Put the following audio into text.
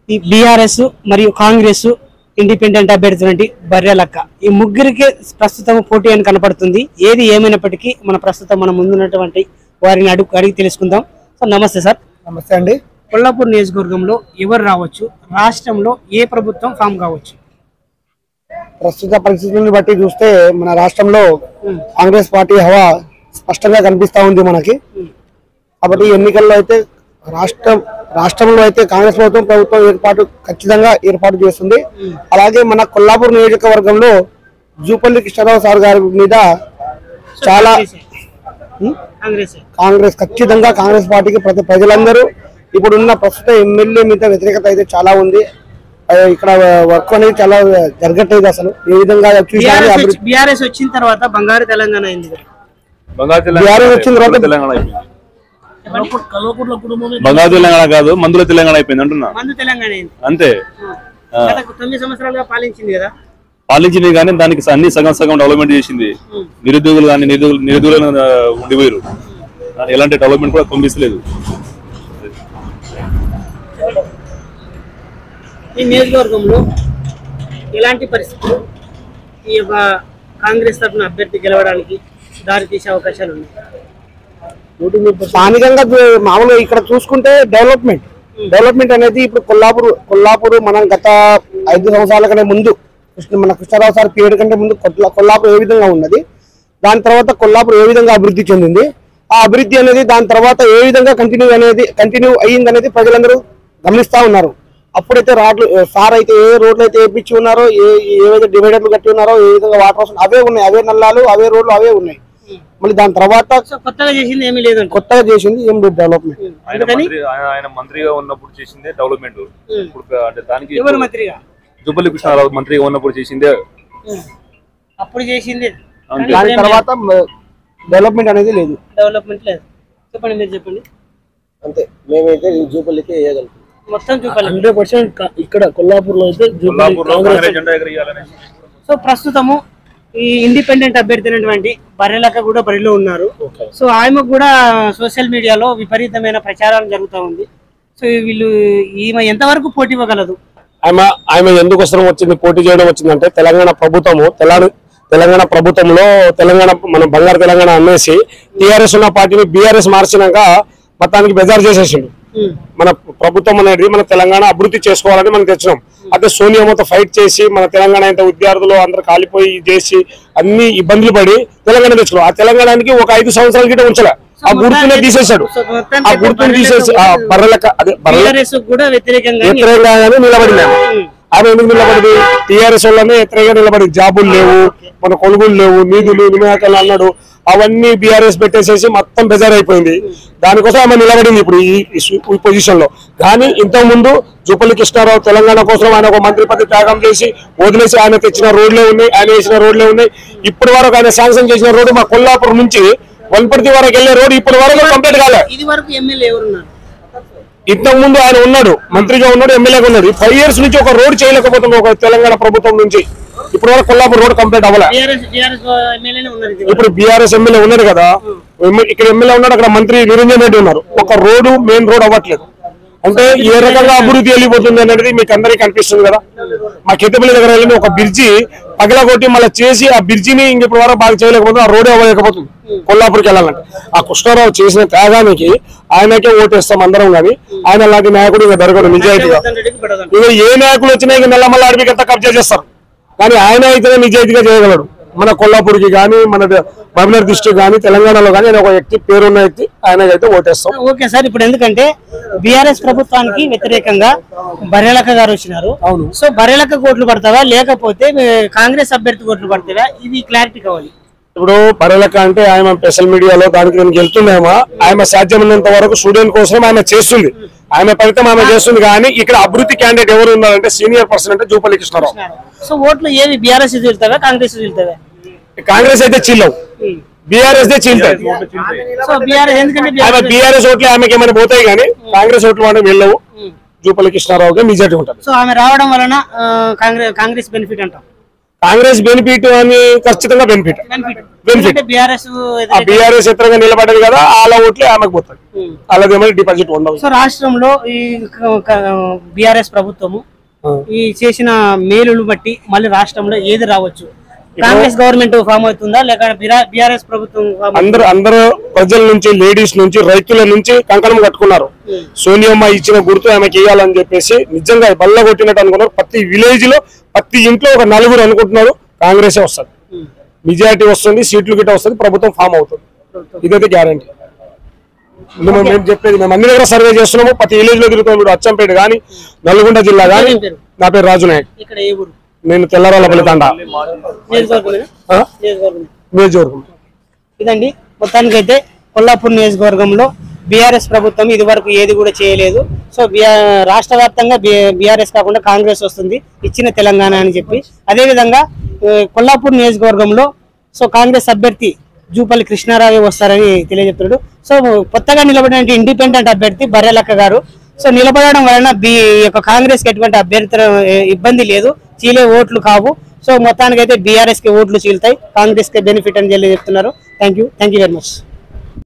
ఈ బీఆర్ఎస్ మరియు కాంగ్రెస్ ఇండిపెండెంట్ అభ్యర్థి బర్రెలక్క ఈ ముగ్గురికి ప్రస్తుతం పోటీ అని కనపడుతుంది ఏది ఏమైనప్పటికీ మన ప్రస్తుతం మన ముందున్నటువంటి వారిని అడుగు అడిగి తెలుసుకుందాం సార్ నమస్తే సార్ నమస్తే అండి కొల్లాపూర్ నియోజకవర్గంలో ఎవరు రావచ్చు రాష్ట్రంలో ఏ ప్రభుత్వం ఫామ్ కావచ్చు ప్రస్తుత పరిస్థితులను బట్టి చూస్తే మన రాష్ట్రంలో కాంగ్రెస్ పార్టీ హవా స్పష్టంగా కనిపిస్తా ఉంది మనకి కాబట్టి ఈ ఎన్నికల్లో అయితే రాష్ట్రం రాష్ట్రంలో అయితే కాంగ్రెస్ ప్రభుత్వం ప్రభుత్వం ఏర్పాటు ఖచ్చితంగా ఏర్పాటు చేస్తుంది అలాగే మన కొల్లాపూర్ నియోజకవర్గంలో జూపల్లి కృష్ణారావు సార్ గారి మీద చాలా ఉం? కాంగ్రెస్ కాంగ్రెస్ ఖచ్చితంగా కాంగ్రెస్ పార్టీకి ప్రతి ప్రజలందరూ ఇప్పుడున్న ప్రస్తుత ఎమ్మెల్యే మీద వ్యతిరేకత అయితే చాలా ఉంది ఆ, ఇక్కడ వర్క్ అనేది చాలా జరగట్లేదు అసలు ఏ విధంగా చూసినా కానీ అభివృద్ధి బీఆర్ఎస్ వచ్చిన తర్వాత బంగారు తెలంగాణ అయింది కదా. బంగారు బీఆర్ఎస్ వచ్చిన తర్వాత తెలంగాణ తెలంగాణ అయిపోయింది బంగారు తెలంగాణ కాదు మందుల తెలంగాణ అయిపోయింది అంటున్నా మందు తెలంగాణ అయింది అంతే గత తొమ్మిది సంవత్సరాలుగా పాలించింది కదా పాలించింది కానీ దానికి అన్ని సగం సగం డెవలప్మెంట్ చేసింది నిరుద్యోగులు కానీ నిరుద్యోగులు నిరుద్యోగులు ఆ, ఉండిపోయారు కానీ ఎలాంటి డెవలప్మెంట్ కూడా పంపిస్తలేదు ఈ నియోజకవర్గంలో ఎలాంటి పరిస్థితులు ఈ యొక్క కాంగ్రెస్ తరఫున అభ్యర్థి గెలవడానికి దారి తీసే అవకాశాలు ఉన్నాయి స్థానికంగా చూ- మామూలుగా ఇక్కడ చూసుకుంటే డెవలప్మెంట్ డెవలప్మెంట్ అనేది ఇప్పుడు కొల్లాపూర్ కొల్లాపూర్ మనం గత ఐదు సంవత్సరాల కంటే ముందు కృష్ణ మన కృష్ణారావు సార్ పీరియడ్ కంటే ముందు కొట్ల- కొల్లాపూర్ ఏ విధంగా ఉన్నది దాని తర్వాత కొల్లాపూర్ ఏ విధంగా అభివృద్ధి చెందింది ఆ అభివృద్ధి అనేది దాని తర్వాత ఏ విధంగా కంటిన్యూ అనేది కంటిన్యూ అయ్యింది అనేది ప్రజలందరూ గమనిస్తా ఉన్నారు అప్పుడైతే రాడ్లు సార్ అయితే ఏ రోడ్లు అయితే వేపించి ఉన్నారో ఏ ఏవైతే డివైడర్లు కట్టి ఉన్నారో ఏ విధంగా వాటర్ వస్తుంది అవే ఉన్నాయి అవే నల్లాలు అవే రోడ్లు అవే ఉన్నాయి మళ్ళీ దాని తర్వాత సో కొత్తగా చేసింది ఏమీ లేదంట కొత్తగా చేసింది ఏం లేదు డెవలప్మెంట్ ఆయన మంత్రి ఆయన- ఆయన మంత్రిగా ఉన్నప్పుడు చేసిందే డెవలప్మెంట్ ఇప్పుడు అంటే దానికి ఎవరు మంత్రిగా జుబ్బల్లి కృష్ణారావు మంత్రిగా ఉన్నప్పుడు చేసిందే అప్పుడు చేసింది అంతే. దాని తర్వాత డెవలప్మెంట్ అనేది లేదు డెవలప్మెంట్ లేదు చెప్పండి మీరు చెప్పండి అంతే మేమైతే జూపల్లికి వేయగలుగుతాం మొత్తం చూపాలి హండ్రెడ్ పర్సెంట్ ఇక్కడ కొల్లాపూర్ లో అయితే కొల్లాపూర్లో కాంగ్రెస్ జెండా ఎగరేయాలని సో ప్రస్తుతము ఈ ఇండిపెండెంట్ అభ్యర్థి అయినటువంటి బర్రెలక్క కూడా బరిలో ఉన్నారు సో ఆమెకు కూడా సోషల్ మీడియాలో విపరీతమైన ప్రచారం జరుగుతూ ఉంది సో వీళ్ళు ఈమె ఎంతవరకు పోటీ ఇవ్వగలదు ఆమె ఆమె ఎందుకు అవసరం వచ్చింది పోటీ చేయడం వచ్చిందంటే తెలంగాణ ప్రభుత్వము తెలంగాణ తెలంగాణ ప్రభుత్వంలో తెలంగాణ మన బంగారు తెలంగాణ అనేసి టిఆర్ఎస్ ఉన్న పార్టీని బీఆర్ఎస్ మార్చినాక మొత్తానికి బెజార్ చేసేసిండు మన ప్రభుత్వం అనేది మన తెలంగాణ అభివృద్ధి చేసుకోవాలని మనం తెచ్చినాం అదే సోనియామతో ఫైట్ చేసి మన తెలంగాణ ఎంత విద్యార్థులు అందరు కాలిపోయి చేసి అన్ని ఇబ్బందులు పడి తెలంగాణ తెచ్చుకున్నాం ఆ తెలంగాణకి ఒక ఐదు సంవత్సరాల కింద ఉంచలే ఆ గుర్తునే తీసేశాడు సో మొత్తానికి ఆ గుర్తుని తీసేసి ఆ బర్రెలక అదే బర్రెల టీఆర్ఎస్ కూడా వ్యతిరేకంగా వ్యతిరేకంగానే నిలబడింది ఆమె. ఆమె ఎందుకు నిలబడింది టీఆర్ఎస్ వాళ్ళనే వ్యతిరేకంగా నిలబడింది జాబులు లేవు మన కొనుగోలు లేవు నిధులు నియామకాలు అన్నాడు అవన్నీ బీఆర్ఎస్ పెట్టేసేసి మొత్తం బెజార్ అయిపోయింది దానికోసం ఆమె నిలబడింది ఇప్పుడు ఈ ఈ- ఈ పొజిషన్ లో కానీ ఇంతకు ముందు జూపల్లి కృష్ణారావు తెలంగాణ కోసం ఆయన ఒక మంత్రి పదవి త్యాగం చేసి వదిలేసి ఆయన తెచ్చిన రోడ్లే ఉన్నాయి ఆయన వేసిన రోడ్లే ఉన్నాయి ఇప్పటి వరకు ఆయన శాంక్షన్ చేసిన రోడ్డు మా కొల్లాపూర్ నుంచి వనపర్తి వరకు వెళ్ళే రోడ్డు ఇప్పటి వరకు కంప్లీట్ కాలే ఇది వరకు ఎమ్మెల్యే ఎవరున్నారు ఇంతకు ముందు ఆయన ఉన్నాడు మంత్రిగా ఉన్నాడు ఎమ్మెల్యేగా ఉన్నాడు ఫైవ్ ఇయర్స్ నుంచి ఒక రోడ్ చేయలేకపోతున్నాం ఒక తెలంగాణ ప్రభుత్వం నుంచి ఇప్పుడు వరకు కొల్లాపూర్ రోడ్ కంప్లీట్ అవ్వలే టీఆర్ఎస్ టీఆర్ఎస్ ఎమ్మెల్యేనే ఉన్నారు ఇది ఇప్పుడు బీఆర్ఎస్ ఎమ్మెల్యే ఉన్నాడు కదా ఎమ్మె- ఇక్కడ ఎమ్మెల్యే ఉన్నాడు అక్కడ మంత్రి నిరంజన్ రెడ్డి ఉన్నారు ఒక రోడ్డు మెయిన్ రోడ్ అవ్వట్లేదు అంటే ఏ రకంగా అభివృద్ధి వెళ్ళిపోతుంది అనేది మీకు అందరికీ కనిపిస్తుంది కదా మా కెత్తపల్లి దగ్గర వెళ్ళిన ఒక బ్రిడ్జి పగలగొట్టి మళ్ళీ చేసి ఆ బ్రిడ్జిని ఇంక ఇప్పుడు వరకు బాగా చేయలేకపోతుంది ఆ రోడ్ అవ్వలేకపోతుంది కొల్లాపూర్కి వెళ్ళాలంటే ఆ కృష్ణారావు చేసిన త్యాగానికి ఆయనకే ఓటేస్తాం అందరం కానీ ఆయన లాంటి నాయకుడు ఇంకా దొరకడు నిజాయితీగా రేవంత్ రెడ్డికి పడదంట ఇక ఏ నాయకులు వచ్చినా ఇక నెల మళ్ళీ అడవికంతా కబ్జా చేస్తారు కానీ ఆయన అయితేనే నిజాయితీగా చేయగలడు మన కొల్లాపూర్కి కానీ మన మహబూబ్నగర్ డిస్ట్రిక్ట్ కానీ తెలంగాణలో కానీ ఆయన ఒక వ్యక్తి పేరున్న వ్యక్తి ఆయనకైతే ఓటేస్తాం ఓకే సార్ ఇప్పుడు ఎందుకంటే బీఆర్ఎస్ ప్రభుత్వానికి వ్యతిరేకంగా బర్రెలక్క గారు వచ్చినారు అవును. సో బర్రెలక్క కోట్లు పడతావా లేకపోతే ఏ, కాంగ్రెస్ అభ్యర్థి కోట్లు పడతావా ఇది క్లారిటీ కావాలి ఇప్పుడు బరలక అంటే ఆయన సోషల్ మీడియాలో దానికి నేను వెళ్తున్నామా ఆమె సాధ్యమైనంత వరకు స్టూడెంట్ కోసం ఆమె చేస్తుంది ఆమె ఫలితం ఆమె చేస్తుంది కానీ ఇక్కడ అభివృద్ధి క్యాండిడేట్ ఎవరు ఉన్నారంటే సీనియర్ పర్సన్ అంటే జూపల్లి కృష్ణారావు సో ఓట్లు ఏవి బీఆర్ఎస్ వెళ్తావా కాంగ్రెస్ వెళ్తావా కాంగ్రెస్ అయితే చిల్లవు బీఆర్ఎస్ దే చీల్తాయి సో బీఆర్ఎస్ ఎందుకంటే ఆమె BRS బీఆర్ఎస్ ఓట్లు ఆమెకి ఏమైనా పోతాయి కానీ కాంగ్రెస్ ఓట్లు మనం వెళ్ళవు జూపల్లి కృష్ణారావుగా మెజార్టీ ఉంటుంది సో ఆమె రావడం వలన ఆ, కాంగ్రెస్ కాంగ్రెస్ బెనిఫిట్ అంటాం కాంగ్రెస్ బెనిఫిట్ అని ఖచ్చితంగా బెనిఫిట్ బెనిఫిట్ బీఆర్ఎస్ ఆ బీఆర్ఎస్ ఎత్తరంగా నిలబడ్డది కదా వాళ్ళ ఓట్లే ఆమెకు పోతాయి అలాగేమో డిపాజిట్ ఉండవు సో రాష్ట్రంలో ఈ బీఆర్ఎస్ ప్రభుత్వము ఈ చేసిన మేలులు బట్టి మళ్ళీ రాష్ట్రంలో ఏది రావచ్చు కాంగ్రెస్ గవర్నమెంట్ ఫామ్ అవుతుందా లేక బీఆర్ఎస్ ప్రభుత్వం ఫామ్ అందరు అందరూ ప్రజల నుంచి లేడీస్ నుంచి రైతుల నుంచి కంకణం కట్టుకున్నారు సోనియమ్మ ఇచ్చిన గుర్తు ఆమెకి ఇవ్వాలని చెప్పేసి నిజంగా బల్ల కొట్టినట్టు అనుకున్నారు ప్రతి విలేజ్ లో ప్రతి ఇంట్లో ఒక నలుగురు అనుకుంటున్నారు కాంగ్రెసే వస్తుంది మెజారిటీ వస్తుంది సీట్లు గిట్ట వస్తుంది ప్రభుత్వం ఫామ్ అవుతుంది ఇదైతే గ్యారంటీ మేము మేము చెప్పేది మేము అన్ని దగ్గర సర్వే చేస్తున్నాము ప్రతి విలేజ్ లో తిరుగుతాం ఇప్పుడు అచ్చంపేట కానీ నల్గొండ జిల్లా కానీ ఏం పేరు? నా పేరు రాజు నాయక్ ఇక్కడ ఏ ఊరు నేను తెల్లరాళ్ళపల్లి తండ నియోజకవర్గమేనా? ఆ? నియోజకవర్గం నియోజకవర్గం ఇదండి మొత్తానికైతే కొల్లాపూర్ నియోజకవర్గంలో బీఆర్ఎస్ ప్రభుత్వం ఇది వరకు ఏది కూడా చేయలేదు సో బిఆర్ రాష్ట్ర వ్యాప్తంగా బీఆర్ఎస్ కాకుండా కాంగ్రెస్ వస్తుంది ఇచ్చిన తెలంగాణ అని చెప్పి అదేవిధంగా ఆ, కొల్లాపూర్ నియోజకవర్గంలో సో కాంగ్రెస్ అభ్యర్థి జూపల్లి కృష్ణారావు వస్తారని తెలియజెప్తున్నాడు సో కొత్తగా నిలబడిన ఇండిపెండెంట్ అభ్యర్థి బర్రెలక్క గారు సో నిలబడడం వలన బి ఈ యొక్క కాంగ్రెస్ కి ఎటువంటి అభ్యర్థి ఇబ్బంది లేదు చీలే ఓట్లు కావు సో మొత్తానికైతే బీఆర్ఎస్ కి ఓట్లు చీలుతాయి కాంగ్రెస్ కి బెనిఫిట్ అని చెప్పి చెప్తున్నారు thank you thank you very much